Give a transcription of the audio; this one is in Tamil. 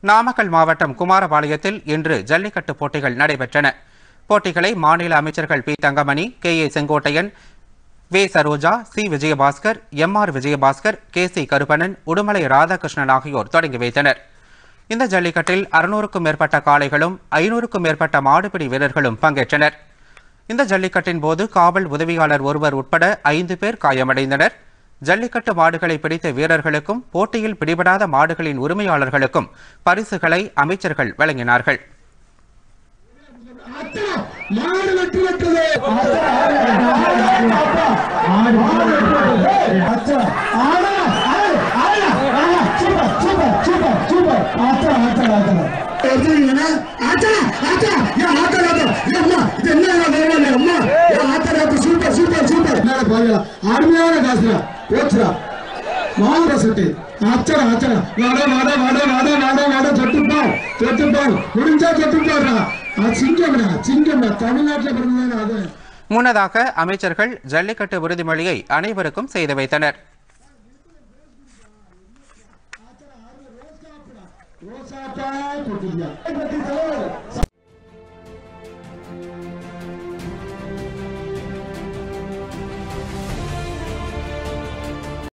நாமக்கல் மாவட்டம் குமாரபாளையத்தில் இன்று ஜல்லிக்கட்டு போட்டிகள் நடைபெற்றன போட்டிகளை மாநில அமைச்சர்கள் P Thangamani K A Sengottaiyan V Saroja C Vijayabaskar M R Vijayabaskar K C Karuppannan Udumalai Radhakrishnan ஆகியோர் தொடங்கி வைத்தனர் இந்த ஜல்லிக்கட்டில் அறுநூறுக்கும் மேற்பட்ட காளைகளும் ஐநூறுக்கும் மேற்பட்ட மாடுபிடி வீரர்களும் பங்கேற்றனர் இந்த ஜல்லிக்கட்டின் போது காவல் உதவியாளர் ஒருவர் உட்பட ஐந்து பேர் காயமடைந்தனர் ஜல்லிக்கட்டு மாடுகளை பிடித்த வீரர்களுக்கும் போட்டியில் பிடிபடாத மாடுகளின் உரிமையாளர்களுக்கும் பரிசுகளை அமைச்சர்கள் வழங்கினார்கள் மாடு வெற்றி பெற்றது எடுத்துக்கிட்டீங்கன்னா, ஆத்தா, ஆத்தா, ஏன் ஆத்தா ராத்தா? ஏன் அம்மா, இது என்ன வேலை வேலை அம்மா? ஏன் ஆத்தா ராத்தா, சூப்பர், சூப்பர், சூப்பர். மேல பாருங்க, அருமையான காசுடா, போச்சுடா. மாவுட செட்டு அச்சடா அச்சடா வாடா வாடா வாடா வாடா வாடா வாடா தொட்டுப்பார் தொட்டுப்பார் முடிஞ்சா தொட்டுப்பாருடா அது சிங்கம்டா சிங்கம்டா தமிழ்நாட்டுல பிறந்ததானே அது முன்னதாக அமைச்சர்கள் ஜல்லிக்கட்டு உறுதிமொழியை அனைவருக்கும் செய்து வைத்தனர் ரோசாப்பா தொட்டுதியா